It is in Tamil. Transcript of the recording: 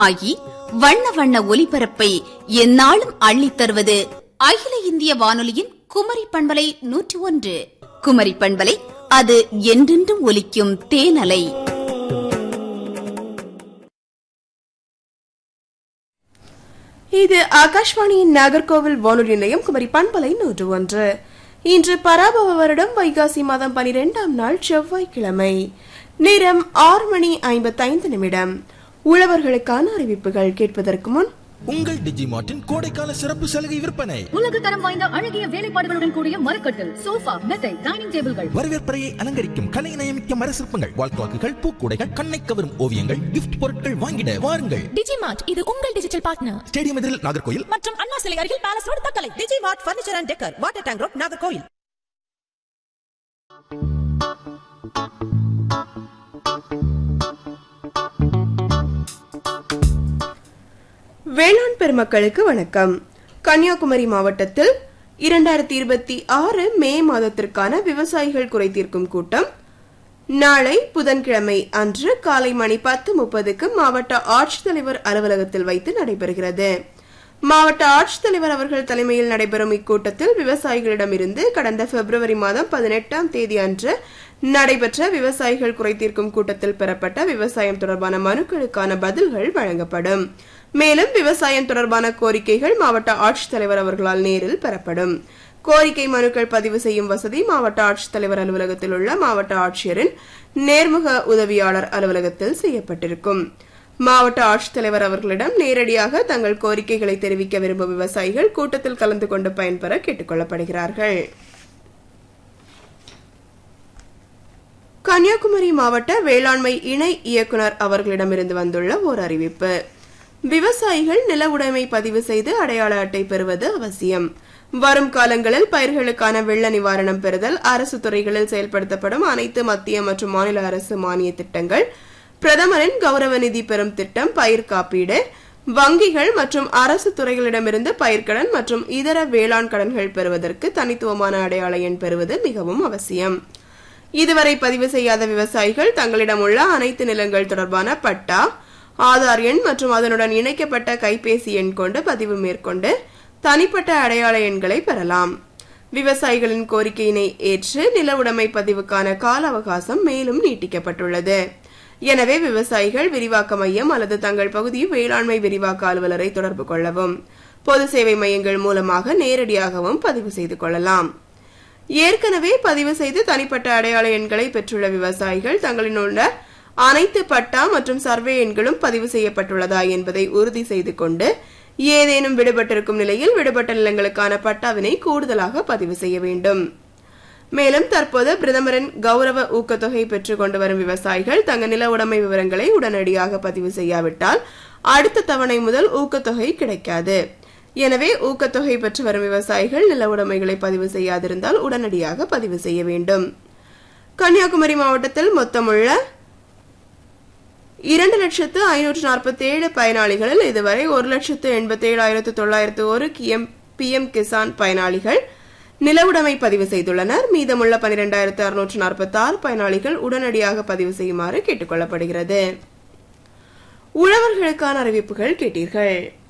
ஆகி வண்ண வண்ண ஒலிபரப்பை எந்நாளும் அள்ளித் தருவது அகில இந்திய வானொலியின் குமரி பண்பலை நூற்றி ஒன்று குமரி பண்பலை அது என்றென்றும் ஒலிக்கும் தேனலை இது ஆகாஷ்வாணியின் நாகர்கோவில் வானொலி நிலையம் குமரி பண்பலை நூற்று ஒன்று இன்று பராபவ வருடம் வைகாசி மாதம் பனிரெண்டாம் நாள் செவ்வாய்க்கிழமை நேரம் ஆறு மணி ஐம்பத்தைந்து நிமிடம் உழவர்களுக்கான அறிவிப்புகள் கேட்பதற்கு முன் உங்கள் டிஜிமார்ட்டின் கோடைக்கால சிறப்பு சலுகை விற்பனை உலக தரம் வாய்ந்த அழகிய வேலைப்பாடுகளுடன் கூடிய மரக்கட்டில் சோஃபா மெத்தை டைனிங் டேபிள்கள் வரவேற்பறையை அலங்கரிக்கும் கலை நயமிக்க மர சிற்பங்கள் வால்குவாக்குகள் பூக்கூடைகள் கண்ணை கவரும் ஓவியங்கள் கிஃப்ட் பொருட்கள் வாங்கிட வாருங்கள் டிஜிமார்ட் இது உங்கள் டிஜிட்டல் பார்ட்னர் ஸ்டேடியம் எதிரில் நாகர்கோயில் மற்றும் அண்ணா சிலை அருகில் palace road Thuckalay Digimart furniture and decor water tank road Nagercoil வேளாண் பெருமக்களுக்கு வணக்கம் கன்னியாகுமரி மாவட்டத்தில் இரண்டாயிரத்தி இருபத்தி ஆறு மே மாதத்திற்கான விவசாயிகள் குறைதீர்க்கும் கூட்டம் நாளை புதன்கிழமை அன்று காலை மணி பத்து முப்பதுக்கு மாவட்ட ஆட்சித்தலைவர் அலுவலகத்தில் வைத்து நடைபெறுகிறது மாவட்ட ஆட்சித்தலைவர் அவர்கள் தலைமையில் நடைபெறும் இக்கூட்டத்தில் விவசாயிகளிடமிருந்து கடந்த பிப்ரவரி மாதம் பதினெட்டாம் தேதி அன்று நடைபெற்ற விவசாயிகள் குறைதீர்க்கும் கூட்டத்தில் பெறப்பட்ட விவசாயம் தொடர்பான மனுக்களுக்கான பதில்கள் வழங்கப்படும் மேலும் விவசாயம் தொடர்பான கோரிக்கைகள் மாவட்ட ஆட்சித்தலைவர் அவர்களால் நேரில் பெறப்படும் கோரிக்கை மனுக்கள் பதிவு செய்யும் வசதி மாவட்ட ஆட்சித்தலைவர் அலுவலகத்தில் உள்ள மாவட்ட ஆட்சியரின் நேர்முக உதவியாளர் அலுவலகத்தில் செய்யப்பட்டிருக்கும் மாவட்ட ஆட்சித்தலைவர் அவர்களிடம் நேரடியாக தங்கள் கோரிக்கைகளை தெரிவிக்க விரும்பும் விவசாயிகள் கூட்டத்தில் கலந்து கொண்டு பயன்பெற கேட்டுக் கொள்ளப்படுகிறார்கள் கன்னியாகுமரி மாவட்ட வேளாண்மை இணை இயக்குனர் அவர்களிடமிருந்து வந்துள்ள ஓர் அறிவிப்பு விவசாயிகள் நில உடைமை பதிவு செய்து அடையாள அட்டை பெறுவது அவசியம் வரும் காலங்களில் பயிர்களுக்கான வெள்ள நிவாரணம் பெறுதல் அரசு துறைகளில் செயல்படுத்தப்படும் அனைத்து மத்திய மற்றும் மாநில அரசு மானிய திட்டங்கள் பிரதமரின் கௌரவ நிதி பெறும் திட்டம் பயிர் காப்பீடு வங்கிகள் மற்றும் அரசு துறைகளிடமிருந்து பயிர்க்கடன் மற்றும் இதர வேளாண் கடன்கள் பெறுவதற்கு தனித்துவமான அடையாள எண் பெறுவது மிகவும் அவசியம் இதுவரை பதிவு செய்யாத விவசாயிகள் தங்களிடம் உள்ள அனைத்து நிலங்கள் தொடர்பான பட்டா ஆதார் எண் மற்றும் அதனுடன் இணைக்கப்பட்ட கைபேசி எண் கொண்டு பதிவு மேற்கொண்டு தனிப்பட்ட அடையாள எண்களை பெறலாம் விவசாயிகளின் கோரிக்கையினை ஏற்று நில உடைமை பதிவுக்கான கால அவகாசம் மேலும் நீட்டிக்கப்பட்டுள்ளது எனவே விவசாயிகள் விரிவாக்க மையம் அல்லது தங்கள் பகுதி வேளாண்மை விரிவாக்க அலுவலரை தொடர்பு கொள்ளவும் பொது சேவை மையங்கள் மூலமாக நேரடியாகவும் பதிவு செய்து கொள்ளலாம் ஏற்கனவே பதிவு செய்து தனிப்பட்ட அடையாள எண்களை பெற்றுள்ள விவசாயிகள் தங்களின் உள்ள அனைத்து பட்டா மற்றும் சர்வே எண்களும் பதிவு செய்யப்பட்டுள்ளதா என்பதை உறுதி செய்து கொண்டு ஏதேனும் விடுபட்டிருக்கும் நிலையில் விடுபட்ட நிலங்களுக்கான பட்டாவினை கூடுதலாக பதிவு செய்ய வேண்டும் மேலும் தற்போது பிரதமரின் கௌரவ ஊக்கத்தொகை பெற்றுக் கொண்டு வரும் விவசாயிகள் தங்கள் நில உடைமை விவரங்களை உடனடியாக பதிவு செய்யாவிட்டால் அடுத்த தவணை முதல் ஊக்கத்தொகை கிடைக்காது எனவே ஊக்கத்தொகை பெற்று வரும் விவசாயிகள் நில உடைமைகளை பதிவு செய்யாதிருந்தால் உடனடியாக பதிவு செய்ய வேண்டும் கன்னியாகுமரி மாவட்டத்தில் மொத்தமுள்ள இரண்டு லட்சத்து ஐநூற்று நாற்பத்தி ஏழு பயனாளிகளில் இதுவரை ஒரு லட்சத்து எண்பத்தி ஏழாயிரத்து தொள்ளாயிரத்து ஒரு கிஎம் பிஎம் கிசான் பயனாளிகள் நிலவுடைமை பதிவு செய்துள்ளனர் மீதமுள்ள பனிரெண்டாயிரத்து அறுநூற்று நாற்பத்தி ஆறு பயனாளிகள் உடனடியாக பதிவு செய்யுமாறு கேட்டுக் கொள்ளப்படுகிறது உழவர்களுக்கான அறிவிப்புகள் கேட்டீர்கள்